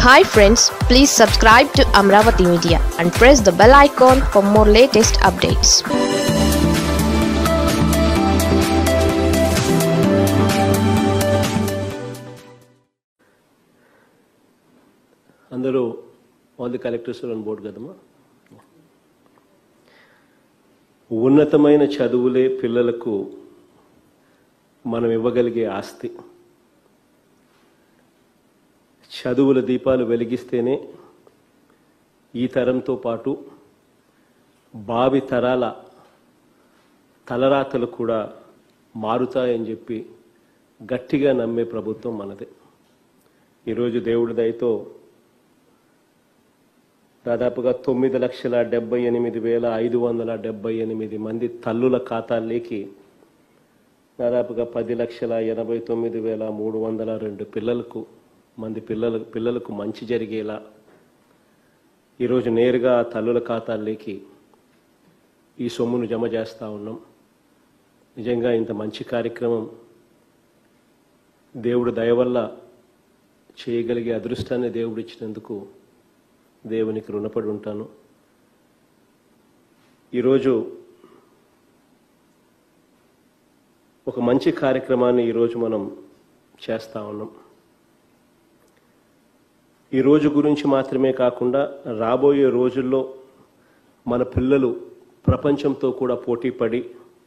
hi friends please subscribe to Amaravati media and press the bell icon for more latest updates అందరూ all the collectors on board కదమ్మా ఉన్నతమైన చదువులే పిల్లలకు మనం ఇవ్వగలిగే ఆస్తి చదువుల దీపాలు వెలిగిస్తేనే ఈ తరంతో పాటు భావి తరాల తలరాతలు కూడా మారుతాయని చెప్పి గట్టిగా నమ్మే ప్రభుత్వం మనదే ఈరోజు దేవుడి దయతో దాదాపుగా తొమ్మిది లక్షల డెబ్బై ఎనిమిది వేల ఐదు వందల డెబ్బై ఎనిమిది మంది తల్లుల ఖాతాల్లోకి దాదాపుగా పది లక్షల ఎనభై తొమ్మిది వేల మూడు వందల రెండు పిల్లలకు మంది పిల్లల పిల్లలకు మంచి జరిగేలా ఈరోజు నేరుగా ఆ తల్లుల ఖాతాల్లోకి ఈ సొమ్మును జమ చేస్తూ ఉన్నాం నిజంగా ఇంత మంచి కార్యక్రమం దేవుడు దయ వల్ల చేయగలిగే అదృష్టాన్ని దేవుడు ఇచ్చినందుకు దేవునికి రుణపడి ఉంటాను ఈరోజు ఒక మంచి కార్యక్రమాన్ని ఈరోజు మనం చేస్తా ఉన్నాం ఈ రోజు గురించి మాత్రమే కాకుండా రాబోయే రోజుల్లో మన పిల్లలు ప్రపంచంతో కూడా పోటీ పడి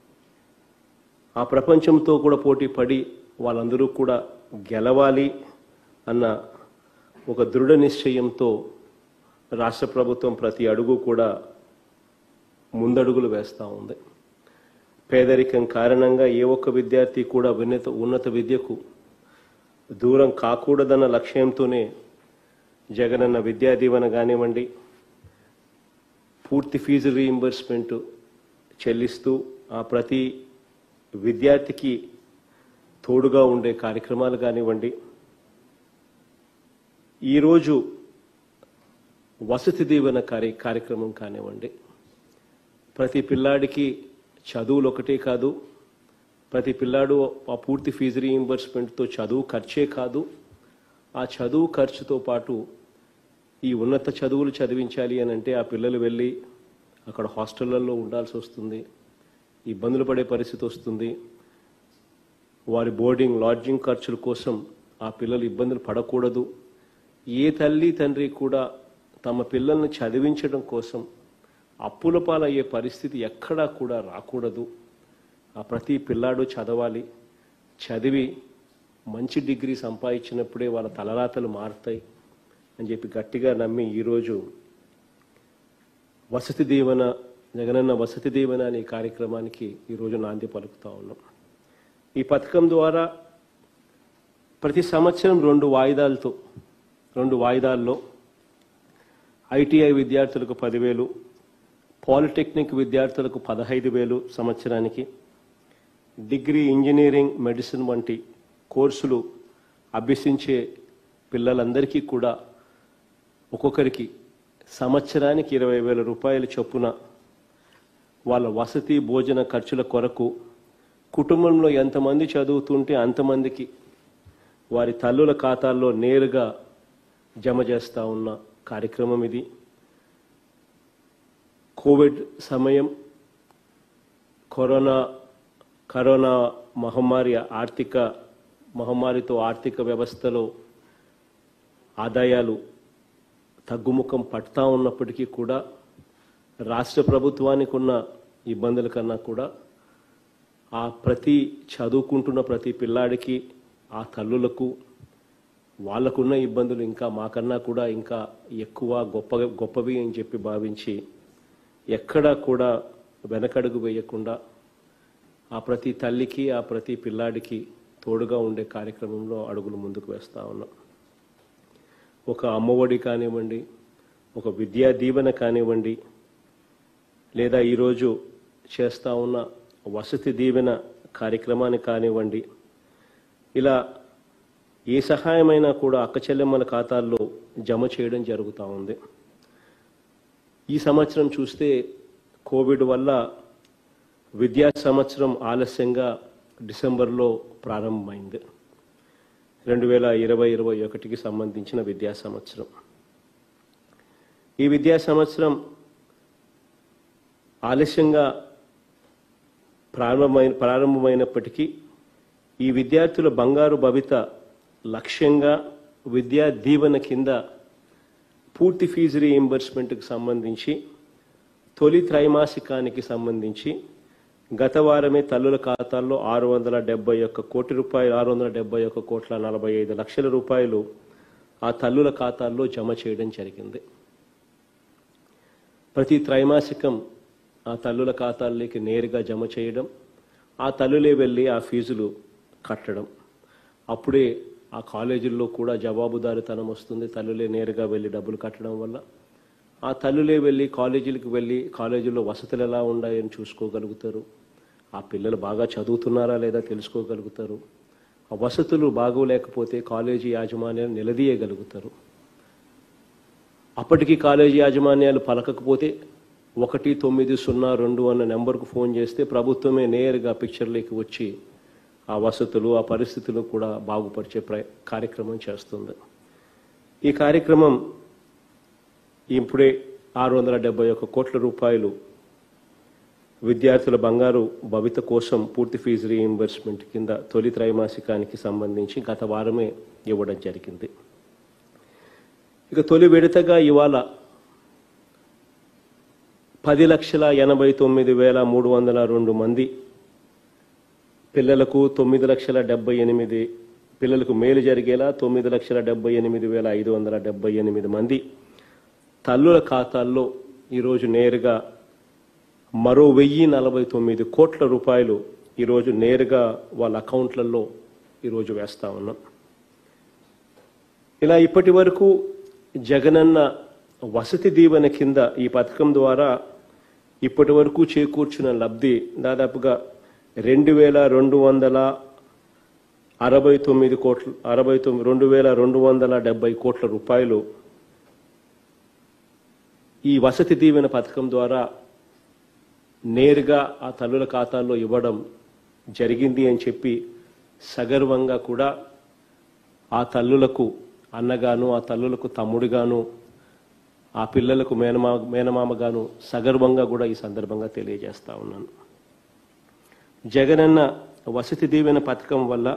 ఆ ప్రపంచంతో కూడా పోటీ పడి వాళ్ళందరూ కూడా గెలవాలి అన్న ఒక దృఢ నిశ్చయంతో రాష్ట్ర ప్రభుత్వం ప్రతి అడుగు కూడా ముందడుగులు వేస్తూ ఉంది పేదరికం కారణంగా ఏ ఒక్క విద్యార్థి కూడా ఉన్నత ఉన్నత విద్యకు దూరం కాకూడదన్న లక్ష్యంతోనే జగనన్న విద్యా దీవెన కానివ్వండి పూర్తి ఫీజు రీయింబర్స్మెంట్ చెల్లిస్తూ ఆ ప్రతి విద్యార్థికి తోడుగా ఉండే కార్యక్రమాలు కానివ్వండి ఈరోజు వసతి దీవెన కార్య కార్యక్రమం కానివ్వండి ప్రతి పిల్లాడికి చదువులు ఒకటే కాదు ప్రతి పిల్లాడు ఆ పూర్తి ఫీజు రీయింబర్స్మెంట్తో చదువు ఖర్చే కాదు ఆ చదువు ఖర్చుతో పాటు ఈ ఉన్నత చదువులు చదివించాలి అని అంటే ఆ పిల్లలు వెళ్ళి అక్కడ హాస్టళ్లలో ఉండాల్సి వస్తుంది ఇబ్బందులు పడే పరిస్థితి వస్తుంది వారి బోర్డింగ్ లాడ్జింగ్ ఖర్చుల కోసం ఆ పిల్లలు ఇబ్బందులు పడకూడదు ఏ తల్లి తండ్రి కూడా తమ పిల్లల్ని చదివించడం కోసం అప్పుల పాలయ్యే పరిస్థితి ఎక్కడా కూడా రాకూడదు ఆ ప్రతి పిల్లాడు చదవాలి చదివి మంచి డిగ్రీ సంపాదించినప్పుడే వాళ్ళ తలరాతలు మారుతాయి అని చెప్పి గట్టిగా నమ్మి ఈరోజు వసతి దీవెన జగనన్న వసతి దీవెన అనే కార్యక్రమానికి ఈరోజు నాంది పలుకుతా ఉన్నాం ఈ పథకం ద్వారా ప్రతి సంవత్సరం రెండు వాయిదాలతో రెండు వాయిదాల్లో ఐటీఐ విద్యార్థులకు పదివేలు పాలిటెక్నిక్ విద్యార్థులకు పదహైదు వేలు సంవత్సరానికి డిగ్రీ ఇంజనీరింగ్ మెడిసిన్ వంటి కోర్సులు అభ్యసించే పిల్లలందరికీ కూడా ఒక్కొక్కరికి సంవత్సరానికి ఇరవై వేల రూపాయల చొప్పున వాళ్ళ వసతి భోజన ఖర్చుల కొరకు కుటుంబంలో ఎంతమంది చదువుతుంటే అంతమందికి వారి తల్లుల ఖాతాల్లో నేరుగా జమ చేస్తూ ఉన్న కార్యక్రమం ఇది కోవిడ్ సమయం కరోనా కరోనా మహమ్మారి ఆర్థిక మహమ్మారితో ఆర్థిక వ్యవస్థలో ఆదాయాలు తగ్గుముఖం పడతా ఉన్నప్పటికీ కూడా రాష్ట్ర ప్రభుత్వానికి ఉన్న ఇబ్బందుల కన్నా కూడా ఆ ప్రతి చదువుకుంటున్న ప్రతి పిల్లాడికి ఆ తల్లులకు వాళ్ళకున్న ఇబ్బందులు ఇంకా మాకన్నా కూడా ఇంకా ఎక్కువ గొప్ప గొప్పవి అని చెప్పి భావించి ఎక్కడా కూడా వెనకడుగు వేయకుండా ఆ ప్రతి తల్లికి ఆ ప్రతి పిల్లాడికి తోడుగా ఉండే కార్యక్రమంలో అడుగులు ముందుకు వేస్తా ఉన్నాం ఒక అమ్మఒడి కానివ్వండి ఒక విద్యా దీవెన కానివ్వండి లేదా ఈరోజు చేస్తా ఉన్న వసతి దీవెన కార్యక్రమాన్ని కానివ్వండి ఇలా ఏ సహాయమైనా కూడా అక్క చెల్లెమ్మల ఖాతాల్లో జమ చేయడం జరుగుతూ ఉంది ఈ సంవత్సరం చూస్తే కోవిడ్ వల్ల విద్యా సంవత్సరం ఆలస్యంగా డిసెంబర్లో ప్రారంభమైంది రెండు వేల ఇరవై ఇరవై ఒకటికి సంబంధించిన విద్యా సంవత్సరం ఈ విద్యా సంవత్సరం ఆలస్యంగా ప్రారంభమైన ప్రారంభమైనప్పటికీ ఈ విద్యార్థుల బంగారు భవిత లక్ష్యంగా విద్యా దీవెన కింద పూర్తి ఫీజు రీఎంబర్స్మెంట్కి సంబంధించి తొలి త్రైమాసికానికి సంబంధించి గత వారమే తల్లుల ఖాతాల్లో ఆరు వందల డెబ్బై ఒక్క కోటి రూపాయలు ఆరు వందల డెబ్బై ఒక్క కోట్ల నలభై ఐదు లక్షల రూపాయలు ఆ తల్లుల ఖాతాల్లో జమ చేయడం జరిగింది ప్రతి త్రైమాసికం ఆ తల్లుల ఖాతాల్లోకి నేరుగా జమ చేయడం ఆ తల్లులే వెళ్ళి ఆ ఫీజులు కట్టడం అప్పుడే ఆ కాలేజీల్లో కూడా జవాబుదారితనం వస్తుంది తల్లులే నేరుగా వెళ్ళి డబ్బులు కట్టడం వల్ల ఆ తల్లులే వెళ్ళి కాలేజీలకు వెళ్ళి కాలేజీలో వసతులు ఎలా ఉన్నాయని చూసుకోగలుగుతారు ఆ పిల్లలు బాగా చదువుతున్నారా లేదా తెలుసుకోగలుగుతారు ఆ వసతులు బాగోలేకపోతే కాలేజీ యాజమాన్యాలు నిలదీయగలుగుతారు అప్పటికి కాలేజీ యాజమాన్యాలు పలకకపోతే ఒకటి తొమ్మిది సున్నా రెండు అన్న నెంబర్కు ఫోన్ చేస్తే ప్రభుత్వమే నేరుగా పిక్చర్లోకి వచ్చి ఆ వసతులు ఆ పరిస్థితులు కూడా బాగుపరిచే ప్ర కార్యక్రమం చేస్తుంది ఈ కార్యక్రమం ఇప్పుడే ఆరు వందల డెబ్బై ఒక్క కోట్ల రూపాయలు విద్యార్థుల బంగారు భవిత కోసం పూర్తి ఫీజు రీఇంబర్స్మెంట్ కింద తొలి త్రైమాసికానికి సంబంధించి గత వారమే ఇవ్వడం జరిగింది ఇక తొలి విడతగా ఇవాళ పది లక్షల ఎనభై తొమ్మిది వేల మూడు వందల రెండు మంది పిల్లలకు తొమ్మిది లక్షల డెబ్బై ఎనిమిది పిల్లలకు మేలు జరిగేలా తొమ్మిది లక్షల డెబ్బై ఎనిమిది వేల ఐదు వందల డెబ్బై ఎనిమిది మంది తల్లుల ఖాతాల్లో ఈరోజు నేరుగా మరో వెయ్యి నలభై తొమ్మిది కోట్ల రూపాయలు ఈరోజు నేరుగా వాళ్ళ అకౌంట్లలో ఈరోజు వేస్తా ఉన్నాం ఇలా ఇప్పటి వరకు జగనన్న వసతి దీవెన కింద ఈ పథకం ద్వారా ఇప్పటి వరకు చేకూర్చిన లబ్ధి దాదాపుగా రెండు వేల రెండు వందల అరవై తొమ్మిది కోట్ల అరవై తొమ్మిది రెండు వేల రెండు వందల డెబ్బై కోట్ల రూపాయలు ఈ వసతి దీవెన పథకం ద్వారా నేరుగా ఆ తల్లుల ఖాతాల్లో ఇవ్వడం జరిగింది అని చెప్పి సగర్వంగా కూడా ఆ తల్లులకు అన్నగాను ఆ తల్లులకు తమ్ముడిగాను ఆ పిల్లలకు మేనమా మేనమామగాను సగర్వంగా కూడా ఈ సందర్భంగా తెలియజేస్తా ఉన్నాను జగనన్న వసతి దీవెన పథకం వల్ల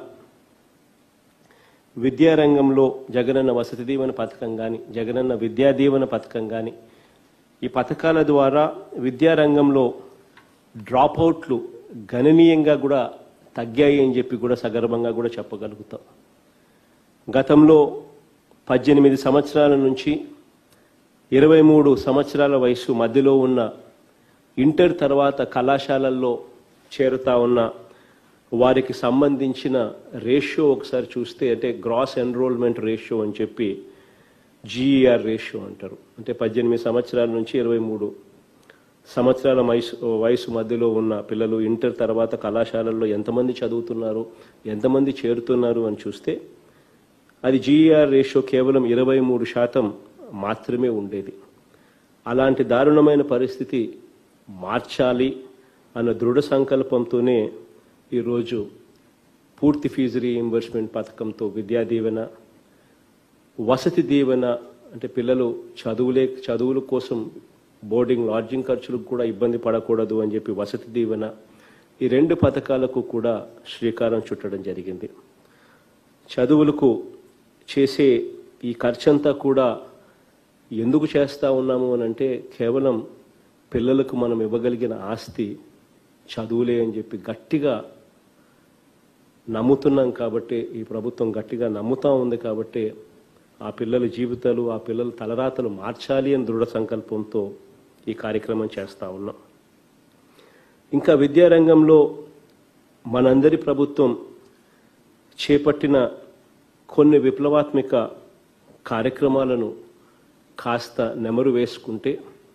విద్యారంగంలో జగనన్న వసతి దీవెన పథకం కానీ జగనన్న విద్యా దీవెన పథకం కానీ ఈ పథకాల ద్వారా విద్యారంగంలో డ్రాప్ అవుట్లు గణనీయంగా కూడా తగ్గాయి అని చెప్పి కూడా సగర్వంగా కూడా చెప్పగలుగుతాం గతంలో పద్దెనిమిది సంవత్సరాల నుంచి ఇరవై మూడు సంవత్సరాల వయసు మధ్యలో ఉన్న ఇంటర్ తర్వాత కళాశాలల్లో చేరుతా ఉన్న వారికి సంబంధించిన రేషియో ఒకసారి చూస్తే అంటే గ్రాస్ ఎన్రోల్మెంట్ రేషియో అని చెప్పి జీఈఆర్ రేషియో అంటారు అంటే పద్దెనిమిది సంవత్సరాల నుంచి ఇరవై మూడు సంవత్సరాల వయసు వయసు మధ్యలో ఉన్న పిల్లలు ఇంటర్ తర్వాత కళాశాలల్లో ఎంతమంది చదువుతున్నారు ఎంతమంది చేరుతున్నారు అని చూస్తే అది జీఈఆర్ రేషియో కేవలం ఇరవై మూడు శాతం మాత్రమే ఉండేది అలాంటి దారుణమైన పరిస్థితి మార్చాలి అన్న దృఢ సంకల్పంతోనే ఈరోజు పూర్తి ఫీజు రీఇంబర్స్మెంట్ పథకంతో విద్యా దీవెన వసతి దీవెన అంటే పిల్లలు చదువులే చదువుల కోసం బోర్డింగ్ లాడ్జింగ్ ఖర్చులకు కూడా ఇబ్బంది పడకూడదు అని చెప్పి వసతి దీవెన ఈ రెండు పథకాలకు కూడా శ్రీకారం చుట్టడం జరిగింది చదువులకు చేసే ఈ ఖర్చంతా కూడా ఎందుకు చేస్తా ఉన్నాము అని అంటే కేవలం పిల్లలకు మనం ఇవ్వగలిగిన ఆస్తి చదువులే అని చెప్పి గట్టిగా నమ్ముతున్నాం కాబట్టి ఈ ప్రభుత్వం గట్టిగా నమ్ముతా ఉంది కాబట్టి ఆ పిల్లల జీవితాలు ఆ పిల్లల తలరాతలు మార్చాలి అని దృఢ సంకల్పంతో ఈ కార్యక్రమం చేస్తా ఉన్నాం ఇంకా విద్యారంగంలో మనందరి ప్రభుత్వం చేపట్టిన కొన్ని విప్లవాత్మక కార్యక్రమాలను కాస్త నెమరు వేసుకుంటే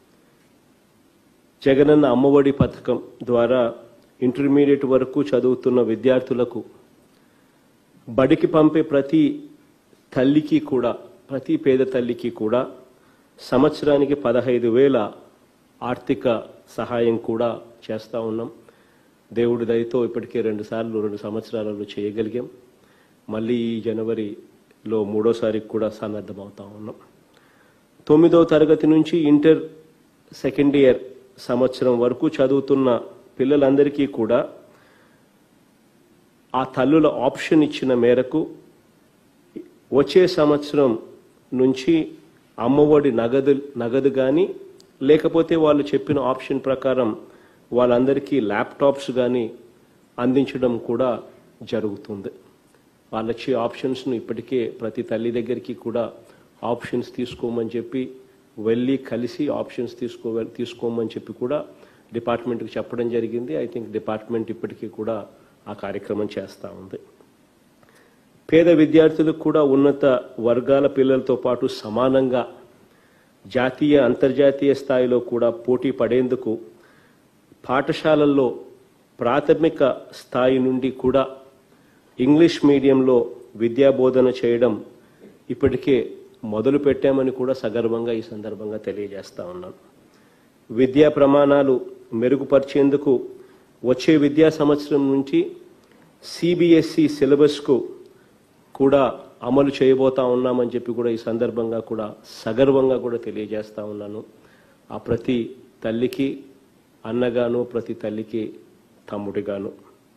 జగనన్న అమ్మఒడి పథకం ద్వారా ఇంటర్మీడియట్ వరకు చదువుతున్న విద్యార్థులకు బడికి పంపే ప్రతి తల్లికి కూడా ప్రతి పేద తల్లికి కూడా సంవత్సరానికి పదహైదు వేల ఆర్థిక సహాయం కూడా చేస్తూ ఉన్నాం దేవుడి దయతో ఇప్పటికే రెండు సార్లు రెండు సంవత్సరాలలో చేయగలిగాం మళ్ళీ ఈ జనవరిలో మూడోసారి కూడా సన్నద్ధమవుతా ఉన్నాం తొమ్మిదవ తరగతి నుంచి ఇంటర్ సెకండ్ ఇయర్ సంవత్సరం వరకు చదువుతున్న పిల్లలందరికీ కూడా ఆ తల్లుల ఆప్షన్ ఇచ్చిన మేరకు వచ్చే సంవత్సరం నుంచి అమ్మఒడి నగదు నగదు కానీ లేకపోతే వాళ్ళు చెప్పిన ఆప్షన్ ప్రకారం వాళ్ళందరికీ ల్యాప్టాప్స్ కానీ అందించడం కూడా జరుగుతుంది వాళ్ళొచ్చే ఆప్షన్స్ను ఇప్పటికే ప్రతి తల్లి దగ్గరికి కూడా ఆప్షన్స్ తీసుకోమని చెప్పి వెళ్ళి కలిసి ఆప్షన్స్ తీసుకో తీసుకోమని చెప్పి కూడా డిపార్ట్మెంట్కి చెప్పడం జరిగింది ఐ థింక్ డిపార్ట్మెంట్ ఇప్పటికీ కూడా ఆ కార్యక్రమం చేస్తూ ఉంది పేద విద్యార్థులకు కూడా ఉన్నత వర్గాల పిల్లలతో పాటు సమానంగా జాతీయ అంతర్జాతీయ స్థాయిలో కూడా పోటీ పడేందుకు పాఠశాలల్లో ప్రాథమిక స్థాయి నుండి కూడా ఇంగ్లీష్ మీడియంలో విద్యా బోధన చేయడం ఇప్పటికే మొదలు పెట్టామని కూడా సగర్వంగా ఈ సందర్భంగా తెలియజేస్తా ఉన్నాను విద్యా ప్రమాణాలు మెరుగుపరిచేందుకు వచ్చే విద్యా సంవత్సరం నుంచి సిబిఎస్ఈ సిలబస్కు కూడా అమలు చేయబోతా ఉన్నామని చెప్పి కూడా ఈ సందర్భంగా కూడా సగర్వంగా కూడా తెలియజేస్తా ఉన్నాను ఆ ప్రతి తల్లికి అన్నగాను ప్రతి తల్లికి తమ్ముడిగాను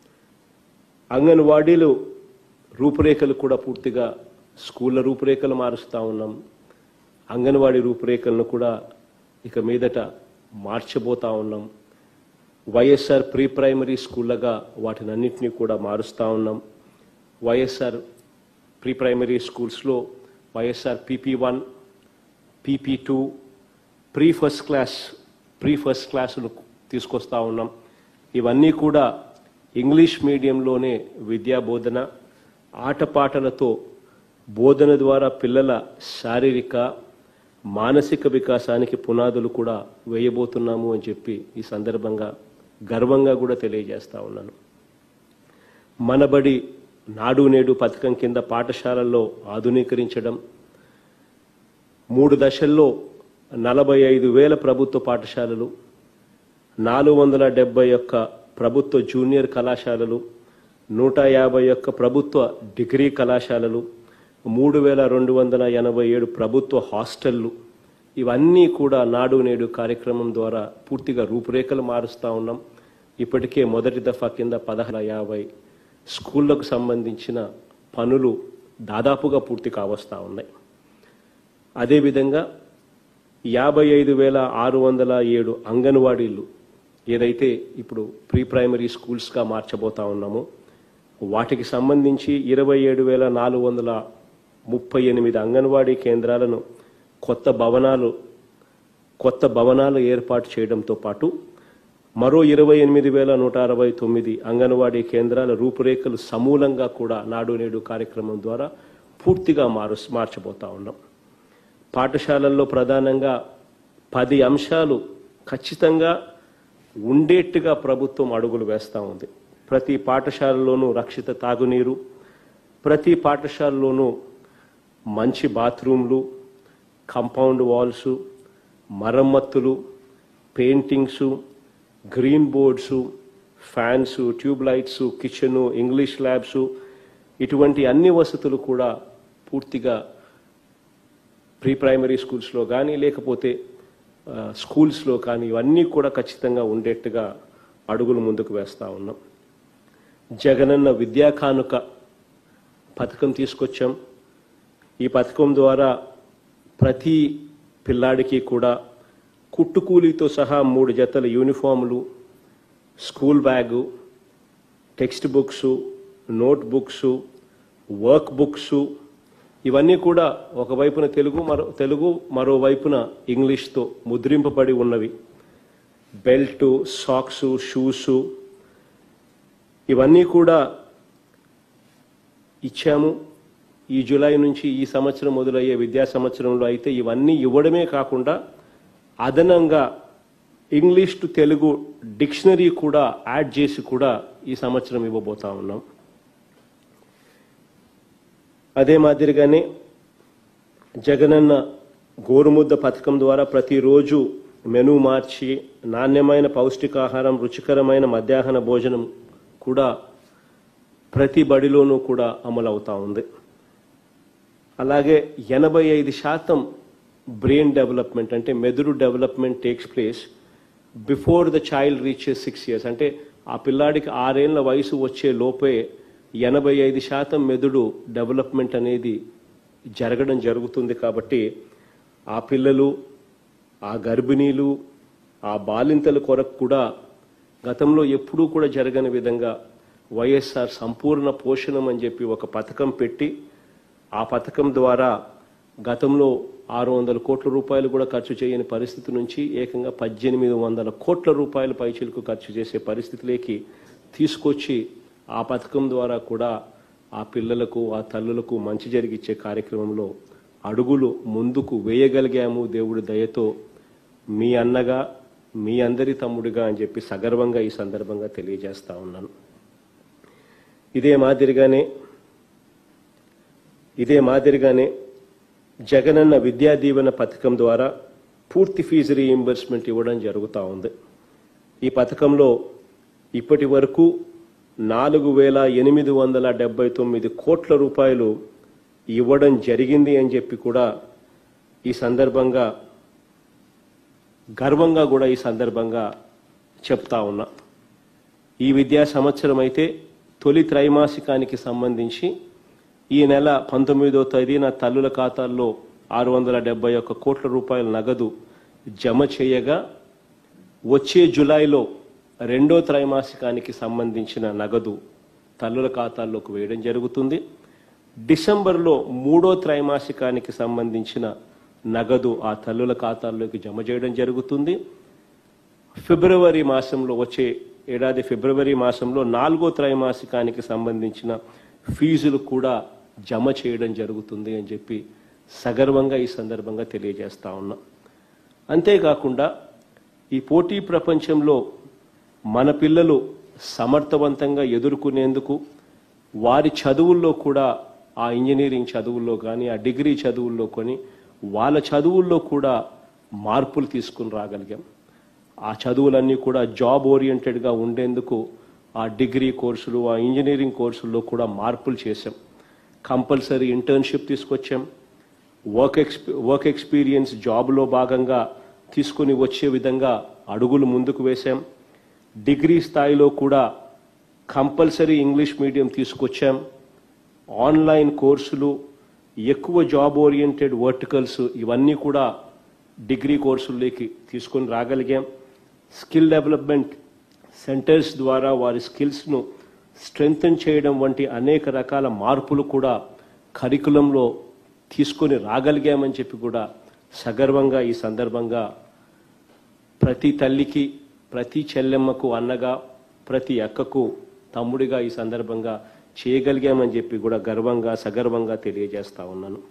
అంగన్వాడీలు రూపురేఖలు కూడా పూర్తిగా స్కూళ్ళ రూపురేఖలు మారుస్తూ ఉన్నాం అంగన్వాడీ రూపురేఖలను కూడా ఇక మీదట మార్చబోతా ఉన్నాం వైఎస్ఆర్ ప్రీ ప్రైమరీ స్కూళ్ళగా వాటిని అన్నింటినీ కూడా మారుస్తూ ఉన్నాం వైఎస్ఆర్ ప్రీ ప్రైమరీ స్కూల్స్లో YSR PP one PP two pre first class pre first క్లాసులు తీసుకొస్తా ఉన్నాం ఇవన్నీ కూడా ఇంగ్లీష్ మీడియంలోనే విద్యా బోధన ఆటపాటలతో బోధన ద్వారా పిల్లల శారీరక మానసిక వికాసానికి పునాదులు కూడా వేయబోతున్నాము అని చెప్పి ఈ సందర్భంగా గర్వంగా కూడా తెలియజేస్తా ఉన్నాను మనబడి నాడు నేడు పథకం కింద పాఠశాలల్లో ఆధునీకరించడం మూడు దశల్లో నలభై ఐదు వేల ప్రభుత్వ పాఠశాలలు నాలుగు వందల డెబ్బై ఒక్క ప్రభుత్వ జూనియర్ కళాశాలలు నూట యాభై ఒక్క ప్రభుత్వ డిగ్రీ కళాశాలలు మూడు వేల రెండు వందల ఎనభై ఏడు ప్రభుత్వ హాస్టళ్లు ఇవన్నీ కూడా నాడు నేడు కార్యక్రమం ద్వారా పూర్తిగా రూపురేఖలు మారుస్తూ ఉన్నాం ఇప్పటికే మొదటి దఫా కింద పదహారు యాభై స్కూళ్లకు సంబంధించిన పనులు దాదాపుగా పూర్తి కావస్తూ ఉన్నాయి అదేవిధంగా యాభై ఐదు వేల ఆరు వందల ఏడు అంగన్వాడీలు ఏదైతే ఇప్పుడు ప్రీ ప్రైమరీ స్కూల్స్గా మార్చబోతా ఉన్నామో వాటికి సంబంధించి ఇరవై ఏడు వేల నాలుగు వందల ముప్పై ఎనిమిది అంగన్వాడీ కేంద్రాలను కొత్త భవనాలు కొత్త భవనాలు ఏర్పాటు చేయడంతో పాటు మరో ఇరవై ఎనిమిది వేల నూట అరవై తొమ్మిది అంగన్వాడీ కేంద్రాల రూపురేఖలు సమూలంగా కూడా నాడు నేడు కార్యక్రమం ద్వారా పూర్తిగా మారు మార్చబోతా ఉన్నాం పాఠశాలల్లో ప్రధానంగా పది అంశాలు ఖచ్చితంగా ఉండేట్టుగా ప్రభుత్వం అడుగులు వేస్తూ ఉంది ప్రతి పాఠశాలలోనూ రక్షిత తాగునీరు ప్రతి పాఠశాలలోనూ మంచి బాత్రూమ్లు కంపౌండ్ వాల్స్ మరమ్మతులు paintings green boards fans tube lights kitchen English labs ఇటువంటి అన్ని వసతులు కూడా పూర్తిగా ప్రీ ప్రైమరీ స్కూల్స్లో కానీ లేకపోతే ఆ, స్కూల్స్లో కానీ ఇవన్నీ కూడా ఖచ్చితంగా ఉండేట్టుగా అడుగులు ముందుకు వేస్తూ ఉన్నాం జగనన్న విద్యా కానుక పథకం తీసుకొచ్చాం ఈ పథకం ద్వారా ప్రతి పిల్లాడికి కూడా కుట్టుకూలీతో సహా మూడు జతల యూనిఫాములు school bag text books note books work books ఇవన్నీ కూడా ఒకవైపున తెలుగు మరో తెలుగు మరోవైపున ఇంగ్లీష్తో ముద్రింపబడి ఉన్నవి బెల్ట్ సాక్స్ షూస్ ఇవన్నీ కూడా ఇచ్చాము ఈ జూలై నుంచి ఈ సంవత్సరం మొదలయ్యే విద్యా సంవత్సరంలో అయితే ఇవన్నీ ఇవ్వడమే కాకుండా అదనంగా ఇంగ్లీష్ టు తెలుగు డిక్షనరీ కూడా యాడ్ చేసి కూడా ఈ సంవత్సరం ఇవ్వబోతా ఉన్నాం అదే మాదిరిగానే జగనన్న గోరుముద్ద పథకం ద్వారా ప్రతిరోజు మెనూ మార్చి నాణ్యమైన పౌష్టికాహారం రుచికరమైన మధ్యాహ్న భోజనం కూడా ప్రతి బడిలోనూ కూడా అమలు అవుతా ఉంది అలాగే ఎనభై ఐదు శాతం బ్రెయిన్ డెవలప్మెంట్ అంటే మెదడు development takes place before the child reaches six years అంటే ఆ పిల్లాడికి ఆరేళ్ల వయసు వచ్చే లోపే ఎనభై ఐదు శాతం మెదడు డెవలప్మెంట్ అనేది జరగడం జరుగుతుంది కాబట్టి ఆ పిల్లలు ఆ గర్భిణీలు ఆ బాలింతల కొరకు కూడా గతంలో ఎప్పుడూ కూడా జరగని విధంగా వైఎస్ఆర్ సంపూర్ణ పోషణం అని చెప్పి ఒక పథకం పెట్టి ఆ పథకం ద్వారా గతంలో ఆరు వందల కోట్ల రూపాయలు కూడా ఖర్చు చేయని పరిస్థితి నుంచి ఏకంగా పద్దెనిమిది వందల కోట్ల రూపాయల పైచీలకు ఖర్చు చేసే పరిస్థితిలోకి తీసుకొచ్చి ఆ పథకం ద్వారా కూడా ఆ పిల్లలకు ఆ తల్లులకు మంచి జరిగిచ్చే కార్యక్రమంలో అడుగులు ముందుకు వేయగలిగాము దేవుడి దయతో మీ అన్నగా మీ అందరి తమ్ముడిగా అని చెప్పి సగర్వంగా ఈ సందర్భంగా తెలియజేస్తా ఉన్నాను ఇదే మాదిరిగానే ఇదే మాదిరిగానే జగనన్న విద్యా దీవెన పథకం ద్వారా పూర్తి ఫీజు రీయింబర్స్మెంట్ ఇవ్వడం జరుగుతూ ఉంది ఈ పథకంలో ఇప్పటి వరకు నాలుగు వేల ఎనిమిది వందల డెబ్బై తొమ్మిది కోట్ల రూపాయలు ఇవ్వడం జరిగింది అని చెప్పి కూడా ఈ సందర్భంగా గర్వంగా కూడా ఈ సందర్భంగా చెప్తా ఉన్నా ఈ విద్యా సంవత్సరం అయితే తొలి త్రైమాసికానికి సంబంధించి ఈ నెల పంతొమ్మిదో తేదీన తల్లుల ఖాతాల్లో ఆరు వందల డెబ్బై ఒక్క కోట్ల రూపాయల నగదు జమ చేయగా వచ్చే జులైలో రెండో త్రైమాసికానికి సంబంధించిన నగదు తల్లుల ఖాతాల్లోకి వేయడం జరుగుతుంది డిసెంబర్లో మూడో త్రైమాసికానికి సంబంధించిన నగదు ఆ తల్లుల ఖాతాల్లోకి జమ చేయడం జరుగుతుంది ఫిబ్రవరి మాసంలో వచ్చే ఏడాది ఫిబ్రవరి మాసంలో నాలుగో త్రైమాసికానికి సంబంధించిన ఫీజులు కూడా జమ చేయడం జరుగుతుంది అని చెప్పి సగర్వంగా ఈ సందర్భంగా తెలియజేస్తా ఉన్నా అంతేకాకుండా ఈ పోటీ ప్రపంచంలో మన పిల్లలు సమర్థవంతంగా ఎదుర్కొనేందుకు వారి చదువుల్లో కూడా ఆ ఇంజనీరింగ్ చదువుల్లో కానీ ఆ డిగ్రీ చదువుల్లో కొని వాళ్ళ చదువుల్లో కూడా మార్పులు తీసుకుని రాగలిగాం ఆ చదువులన్నీ కూడా జాబ్ ఓరియంటెడ్గా ఉండేందుకు ఆ డిగ్రీ కోర్సులు ఆ ఇంజనీరింగ్ కోర్సుల్లో కూడా మార్పులు చేశాం కంపల్సరీ ఇంటర్న్షిప్ తీసుకొచ్చాం వర్క్ ఎక్స్పీ వర్క్ ఎక్స్పీరియన్స్ జాబ్లో భాగంగా తీసుకుని వచ్చే విధంగా అడుగులు ముందుకు వేశాం డిగ్రీ స్థాయిలో కూడా కంపల్సరీ ఇంగ్లీష్ మీడియం తీసుకొచ్చాం ఆన్లైన్ కోర్సులు ఎక్కువ జాబ్ ఓరియంటెడ్ వర్టికల్స్ ఇవన్నీ కూడా డిగ్రీ కోర్సుల్లోకి తీసుకొని రాగలిగాం స్కిల్ డెవలప్మెంట్ సెంటర్స్ ద్వారా వారి స్కిల్స్ను స్ట్రెంగ్తన్ చేయడం వంటి అనేక రకాల మార్పులు కూడా కరికులంలో తీసుకొని రాగలిగామని చెప్పి కూడా సగర్వంగా ఈ సందర్భంగా ప్రతి తల్లికి ప్రతి చెల్లెమ్మకు అన్నగా ప్రతి అక్కకు తమ్ముడిగా ఈ సందర్భంగా చేయగలిగామని చెప్పి కూడా గర్వంగా సగర్వంగా తెలియజేస్తా ఉన్నాను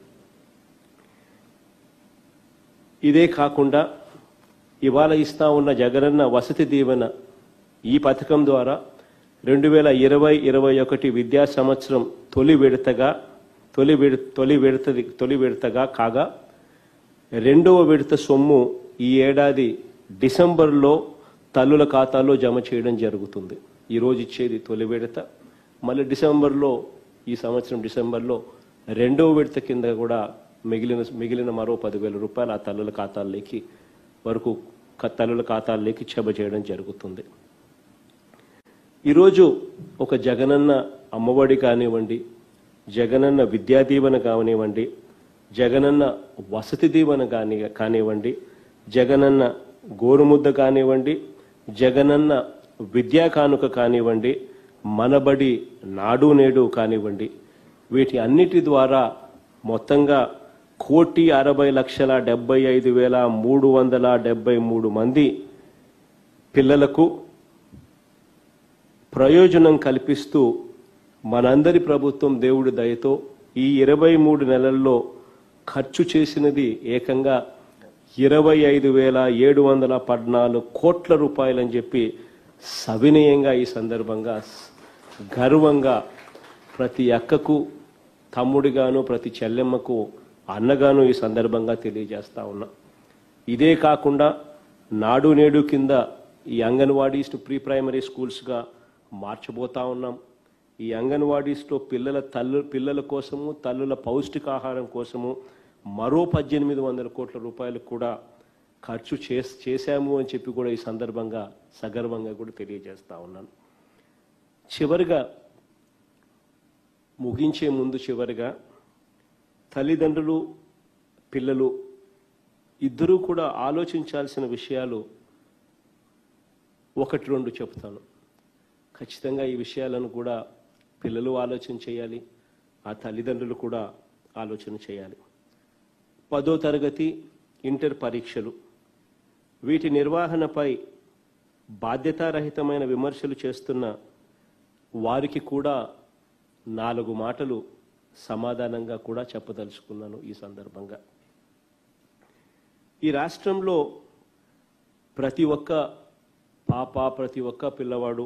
ఇదే కాకుండా ఇవాళ ఇస్తా ఉన్న జగనన్న వసతి దీవెన ఈ పథకం ద్వారా రెండు వేల ఇరవై ఇరవై ఒకటి విద్యా సంవత్సరం తొలి విడతగా తొలి విడ తొలి విడతది తొలి విడతగా కాగా రెండవ విడత సొమ్ము ఈ ఏడాది డిసెంబర్లో తల్లుల ఖాతాలో జమ చేయడం జరుగుతుంది ఈరోజు ఇచ్చేది తొలి విడత మళ్ళీ డిసెంబర్లో ఈ సంవత్సరం డిసెంబర్లో రెండవ విడత కింద కూడా మిగిలిన మిగిలిన మరో పదివేల రూపాయలు ఆ తల్లుల ఖాతాల్లోకి వరకు క- తల్లుల ఖాతాల్లోకి జమ చేయడం జరుగుతుంది ఈరోజు ఒక జగనన్న అమ్మఒడి కానివ్వండి జగనన్న విద్యా దీవెన కానివ్వండి జగనన్న వసతి దీవెన కాని కానివ్వండి జగనన్న గోరుముద్ద కానివ్వండి జగనన్న విద్యా కానుక కానివ్వండి మనబడి నాడు నేడు కానివ్వండి వీటి అన్నిటి ద్వారా మొత్తంగా కోటి అరవై లక్షల డెబ్బై ఐదు వేల మూడు వందల డెబ్బై మూడు మంది పిల్లలకు ప్రయోజనం కల్పిస్తూ మనందరి ప్రభుత్వం దేవుడి దయతో ఈ ఇరవై మూడు నెలల్లో ఖర్చు చేసినది ఏకంగా ఇరవై ఐదు వేల ఏడు వందల పద్నాలుగు కోట్ల రూపాయలని చెప్పి సవినయంగా ఈ సందర్భంగా గర్వంగా ప్రతి అక్కకు తమ్ముడిగాను ప్రతి చెల్లెమ్మకు అన్నగాను ఈ సందర్భంగా తెలియజేస్తా ఉన్నా ఇదే కాకుండా నాడు నేడు కింద ఈ అంగన్వాడీస్ టు ప్రీ ప్రైమరీ స్కూల్స్గా మార్చబోతా ఉన్నాం ఈ అంగన్వాడీస్లో పిల్లల తల్లు పిల్లల కోసము తల్లుల పౌష్టికాహారం కోసము మరో పద్దెనిమిది వందల కోట్ల రూపాయలు కూడా ఖర్చు చేస్ చేశాము అని చెప్పి కూడా ఈ సందర్భంగా సగర్వంగా కూడా తెలియజేస్తా ఉన్నాను చివరిగా ముగించే ముందు చివరిగా తల్లిదండ్రులు పిల్లలు ఇద్దరూ కూడా ఆలోచించాల్సిన విషయాలు ఒకటి రెండు చెప్తాను ఖచ్చితంగా ఈ విషయాలను కూడా పిల్లలు ఆలోచన చేయాలి ఆ తల్లిదండ్రులు కూడా ఆలోచన చేయాలి పదో తరగతి ఇంటర్ పరీక్షలు వీటి నిర్వహణపై బాధ్యతారహితమైన విమర్శలు చేస్తున్న వారికి కూడా నాలుగు మాటలు సమాధానంగా కూడా చెప్పదలుచుకున్నాను ఈ సందర్భంగా ఈ రాష్ట్రంలో ప్రతి ఒక్క పాప ప్రతి ఒక్క పిల్లవాడు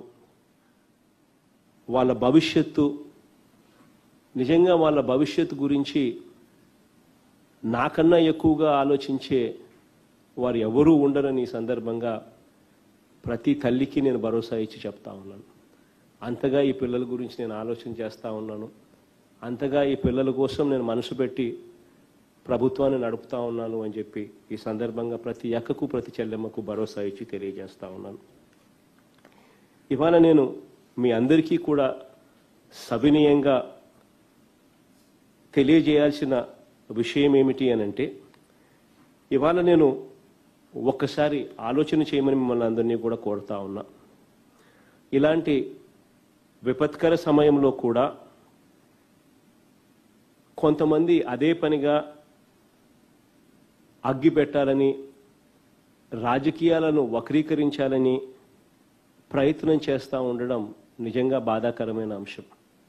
వాళ్ళ భవిష్యత్తు నిజంగా వాళ్ళ భవిష్యత్తు గురించి నాకన్నా ఎక్కువగా ఆలోచించే వారు ఎవరూ ఉండరని ఈ సందర్భంగా ప్రతి తల్లికి నేను భరోసా ఇచ్చి చెప్తా ఉన్నాను అంతగా ఈ పిల్లల గురించి నేను ఆలోచన చేస్తూ ఉన్నాను అంతగా ఈ పిల్లల కోసం నేను మనసు పెట్టి ప్రభుత్వాన్ని నడుపుతా ఉన్నాను అని చెప్పి ఈ సందర్భంగా ప్రతి అక్కకు ప్రతి చెల్లెమ్మకు భరోసా ఇచ్చి తెలియజేస్తా ఉన్నాను ఇవాళ నేను మీ అందరికీ కూడా సవినయంగా తెలియజేయాల్సిన విషయం ఏమిటి అని అంటే ఇవాళ నేను ఒక్కసారి ఆలోచన చేయమని మిమ్మల్ని అందరినీ కూడా కోరుతా ఉన్నా ఇలాంటి విపత్కర సమయంలో కూడా కొంతమంది అదే పనిగా అగ్గి పెట్టాలని రాజకీయాలను వక్రీకరించాలని ప్రయత్నం చేస్తూ ఉండడం నిజంగా బాధాకరమైన అంశం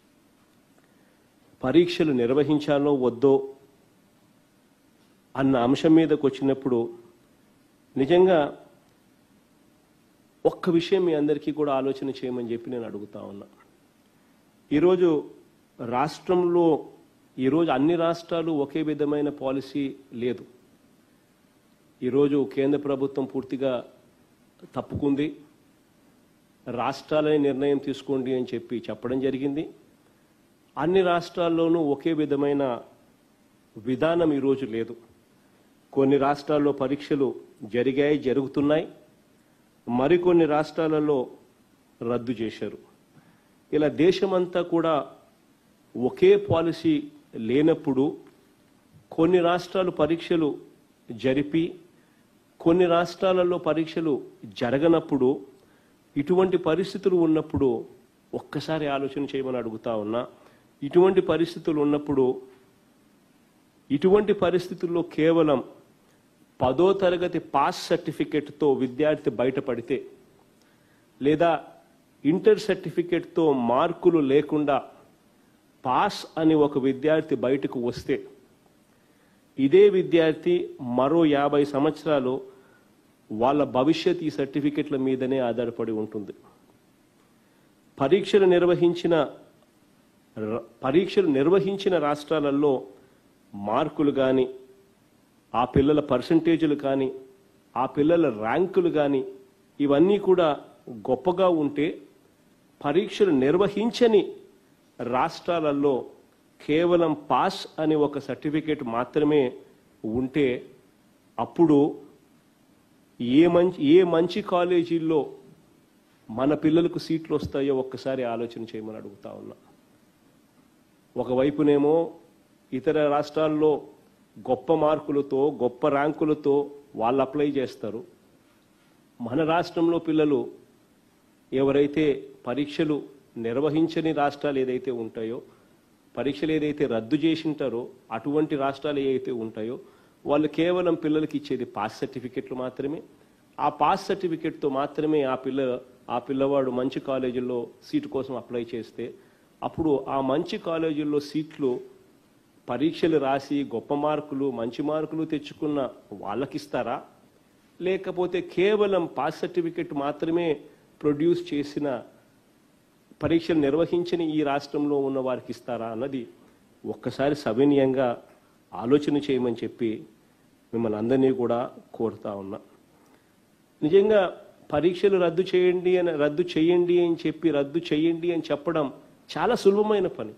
పరీక్షలు నిర్వహించాలో వద్దో అన్న అంశం మీదకి వచ్చినప్పుడు నిజంగా ఒక్క విషయం మీ అందరికీ కూడా ఆలోచన చేయమని చెప్పి నేను అడుగుతా ఉన్నా ఈరోజు రాష్ట్రంలో ఈరోజు అన్ని రాష్ట్రాలు ఒకే విధమైన పాలసీ లేదు ఈరోజు కేంద్ర ప్రభుత్వం పూర్తిగా తప్పుకుంది రాష్ట్రాలనే నిర్ణయం తీసుకోండి అని చెప్పి చెప్పడం జరిగింది అన్ని రాష్ట్రాల్లోనూ ఒకే విధమైన విధానం ఈరోజు లేదు కొన్ని రాష్ట్రాల్లో పరీక్షలు జరిగాయి జరుగుతున్నాయి మరికొన్ని రాష్ట్రాలలో రద్దు చేశారు ఇలా దేశమంతా కూడా ఒకే పాలసీ లేనప్పుడు కొన్ని రాష్ట్రాలు పరీక్షలు జరిపి కొన్ని రాష్ట్రాలలో పరీక్షలు జరగనప్పుడు ఇటువంటి పరిస్థితులు ఉన్నప్పుడు ఒక్కసారి ఆలోచన చేయమని అడుగుతా ఉన్నా ఇటువంటి పరిస్థితులు ఉన్నప్పుడు ఇటువంటి పరిస్థితుల్లో కేవలం పదో తరగతి పాస్ సర్టిఫికెట్తో విద్యార్థి బయటపడితే లేదా ఇంటర్ సర్టిఫికెట్తో మార్కులు లేకుండా పాస్ అని ఒక విద్యార్థి బయటకు వస్తే ఇదే విద్యార్థి మరో యాభై సంవత్సరాలు వాళ్ళ భవిష్యత్ ఈ సర్టిఫికెట్ల మీదనే ఆధారపడి ఉంటుంది పరీక్షలు నిర్వహించిన ర- పరీక్షలు నిర్వహించిన రాష్ట్రాలలో మార్కులు కానీ ఆ పిల్లల పర్సంటేజీలు కానీ ఆ పిల్లల ర్యాంకులు కానీ ఇవన్నీ కూడా గొప్పగా ఉంటే పరీక్షలు నిర్వహించని రాష్ట్రాలలో కేవలం పాస్ అని ఒక సర్టిఫికేట్ మాత్రమే ఉంటే అప్పుడు ఏ మంచి ఏ మంచి కాలేజీల్లో మన పిల్లలకు సీట్లు వస్తాయో ఒక్కసారి ఆలోచన చేయమని అడుగుతా ఉన్నా ఒకవైపునేమో ఇతర రాష్ట్రాల్లో గొప్ప మార్కులతో గొప్ప ర్యాంకులతో వాళ్ళు అప్లై చేస్తారు మన రాష్ట్రంలో పిల్లలు ఎవరైతే పరీక్షలు నిర్వహించని రాష్ట్రాలు ఏదైతే ఉంటాయో పరీక్షలు ఏదైతే రద్దు చేసింటారో అటువంటి రాష్ట్రాలు ఏవైతే ఉంటాయో వాళ్ళు కేవలం పిల్లలకి ఇచ్చేది పాస్ సర్టిఫికెట్లు మాత్రమే ఆ పాస్ సర్టిఫికెట్తో మాత్రమే ఆ పిల్ల ఆ పిల్లవాడు మంచి కాలేజీల్లో సీటు కోసం అప్లై చేస్తే అప్పుడు ఆ మంచి కాలేజీల్లో సీట్లు పరీక్షలు రాసి గొప్ప మార్కులు మంచి మార్కులు తెచ్చుకున్న వాళ్ళకిస్తారా లేకపోతే కేవలం పాస్ సర్టిఫికెట్ మాత్రమే ప్రొడ్యూస్ చేసిన పరీక్షలు నిర్వహించని ఈ రాష్ట్రంలో ఉన్న వారికి ఇస్తారా అన్నది ఒక్కసారి సవినయంగా ఆలోచన చేయమని చెప్పి మిమ్మల్ని అందరినీ కూడా కోరుతా ఉన్నా నిజంగా పరీక్షలు రద్దు చేయండి అని రద్దు చేయండి అని చెప్పి రద్దు చేయండి అని చెప్పడం చాలా సులభమైన పని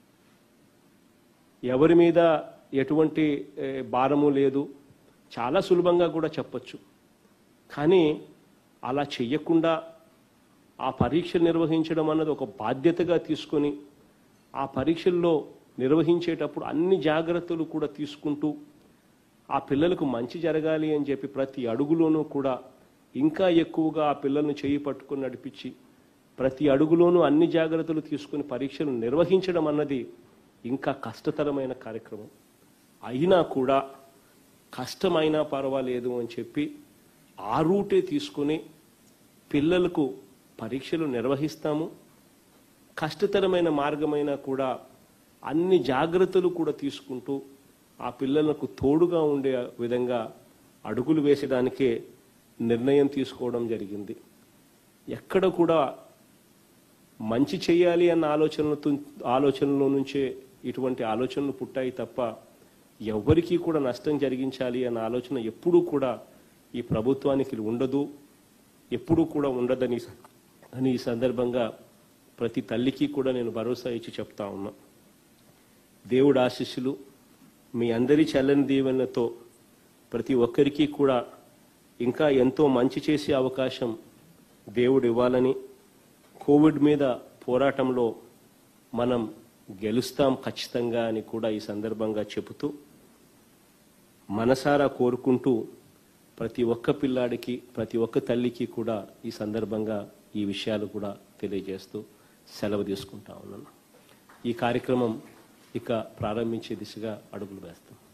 ఎవరి మీద ఎటువంటి ఏ, భారము లేదు చాలా సులభంగా కూడా చెప్పొచ్చు కానీ అలా చెయ్యకుండా ఆ పరీక్ష నిర్వహించడం అన్నది ఒక బాధ్యతగా తీసుకొని ఆ పరీక్షల్లో నిర్వహించేటప్పుడు అన్ని జాగ్రత్తలు కూడా తీసుకుంటూ ఆ పిల్లలకు మంచి జరగాలి అని చెప్పి ప్రతి అడుగులోనూ కూడా ఇంకా ఎక్కువగా ఆ పిల్లల్ని చేయి పట్టుకొని నడిపించి ప్రతి అడుగులోనూ అన్ని జాగ్రత్తలు తీసుకుని పరీక్షలు నిర్వహించడం అన్నది ఇంకా కష్టతరమైన కార్యక్రమం అయినా కూడా కష్టమైనా పర్వాలేదు అని చెప్పి ఆ రూటే తీసుకుని పిల్లలకు పరీక్షలు నిర్వహిస్తాము కష్టతరమైన మార్గమైనా కూడా అన్ని జాగ్రత్తలు కూడా తీసుకుంటూ ఆ పిల్లలకు తోడుగా ఉండే విధంగా అడుగులు వేసడానికే నిర్ణయం తీసుకోవడం జరిగింది ఎక్కడ కూడా మంచి చేయాలి అన్న ఆలోచనలతో ఆలోచనలో నుంచే ఇటువంటి ఆలోచనలు పుట్టాయి తప్ప ఎవ్వరికీ కూడా నష్టం జరిగించాలి అన్న ఆలోచన ఎప్పుడూ కూడా ఈ ప్రభుత్వానికి ఉండదు ఎప్పుడూ కూడా ఉండదని అని ఈ సందర్భంగా ప్రతి తల్లికి కూడా నేను భరోసా ఇచ్చి చెప్తా ఉన్నా దేవుడు ఆశీస్సులు మీ అందరి చల్లని దీవెనలతో ప్రతి ఒక్కరికి కూడా ఇంకా ఎంతో మంచి చేసే అవకాశం దేవుడు ఇవ్వాలని కోవిడ్ మీద పోరాటంలో మనం గెలుస్తాం ఖచ్చితంగా అని కూడా ఈ సందర్భంగా చెబుతూ మనసారా కోరుకుంటూ ప్రతి ఒక్క పిల్లాడికి ప్రతి ఒక్క తల్లికి కూడా ఈ సందర్భంగా ఈ విషయాలు కూడా తెలియజేస్తూ సెలవు తీసుకుంటా ఉన్నాను ఈ కార్యక్రమం ఇక ప్రారంభించే దిశగా అడుగులు వేస్తాం